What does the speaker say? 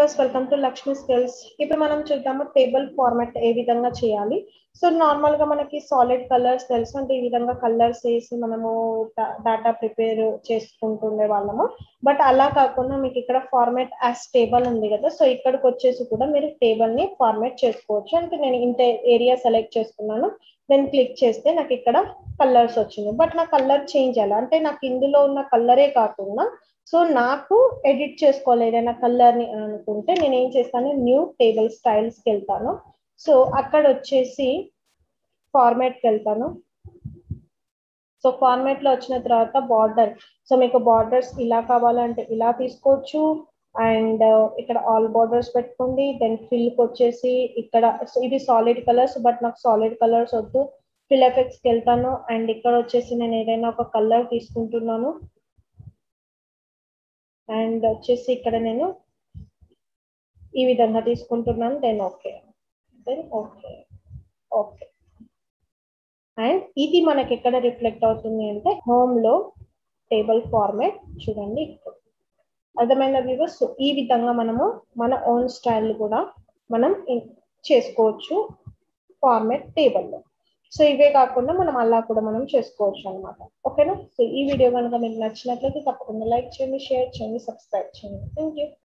viewers welcome to Lakshmi skills ఇప్పుడు మనం చూద్దాము టేబుల్ ఫార్మాట్ ఏ విధంగా చేయాలి సో నార్మల్ గా మనకి సాలిడ్ కలర్స్ తెలుసు అంటే ఈ విధంగా కలర్స్ వేసి మనము డేటా ప్రిపేర్ చేసుకుంటుండే వాళ్ళము బట్ అలా కాకుండా మీకు ఇక్కడ ఫార్మాట్ యాజ్ టేబుల్ ఉంది కదా సో ఇక్కడికి వచ్చేసి కూడా మీరు టేబుల్ ని ఫార్మాట్ చేసుకోవచ్చు అంటే నేను ఇంత ఏరియా సెలెక్ట్ చేసుకున్నాను దెన్ క్లిక్ చేస్తే నాకు ఇక్కడ కలర్స్ వచ్చింది బట్ నా కలర్ చేంజ్ అలా అంటే నాకు ఇందులో ఉన్న కలరే కాకుండా సో నాకు ఎడిట్ చేసుకోవాలి ఏదైనా కలర్ ని అనుకుంటే నేను ఏం చేస్తాను న్యూ టేబుల్ స్టైల్స్ కి వెళ్తాను సో అక్కడ వచ్చేసి ఫార్మాట్ కి వెళ్తాను సో ఫార్మాట్ లో వచ్చిన తర్వాత బార్డర్ సో మీకు బార్డర్స్ ఇలా కావాలంటే ఇలా తీసుకోవచ్చు అండ్ ఇక్కడ ఆల్ బార్డర్స్ పెట్టుకోండి దెన్ ఫిల్ కి వచ్చేసి ఇక్కడ ఇది సాలిడ్ కలర్స్ బట్ నాకు సాలిడ్ కలర్స్ వద్దు ఫిల్ ఎఫెక్ట్స్ కి వెళ్తాను అండ్ ఇక్కడ వచ్చేసి నేను ఏదైనా ఒక కలర్ తీసుకుంటున్నాను అండ్ వచ్చేసి ఇక్కడ నేను ఈ విధంగా తీసుకుంటున్నాను then okay then okay okay and ఇది మనకి ఎక్కడ రిఫ్లెక్ట్ అవుతుంది అంటే హోమ్ లో టేబుల్ ఫార్మాట్ చూడండి అర్థమైన వ్యూవర్స్ ఈ విధంగా మనము మన ఓన్ స్టైల్ కూడా మనం చేసుకోవచ్చు ఫార్మాట్ టేబుల్లో సో ఇవే కాకుండా మనం అలా కూడా మనం చేసుకోవచ్చు అనమాట ఓకేనా సో ఈ వీడియో కనుక మీకు నచ్చినట్లయితే తప్పకుండా లైక్ చేయండి షేర్ చేయండి సబ్స్క్రైబ్ చేయండి థ్యాంక్ యూ